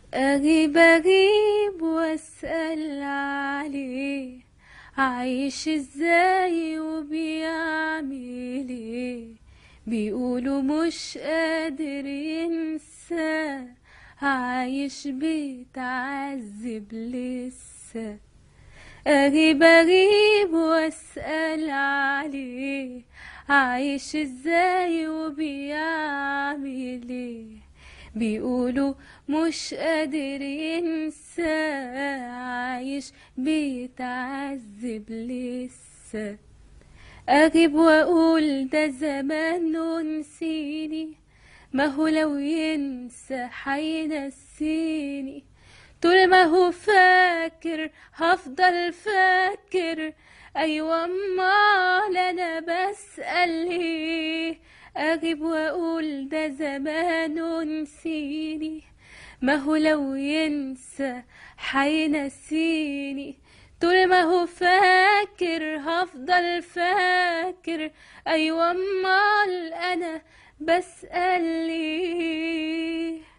أغيب أغيب وأسأل عليه عايش ازاي وبيعمل ايه بيقولوا مش قادر ينسى عايش بيتعذب لسه أغيب أغيب وأسأل عليه عايش ازاي وبيعمل ايه بيقولوا مش قادر ينسى عايش بيتعذب لسه أغيب وأقول ده زمان ونسيني ما هو لو ينسى حينسيني طول ما هو فاكر هفضل فاكر أيوة أمال أنا بسأل ليه أغيب وأقول ده زمان ونسيني ما هو لو ينسى حينسيني طول ما هو فاكر هفضل فاكر أيوة أمال أنا بسأل ليه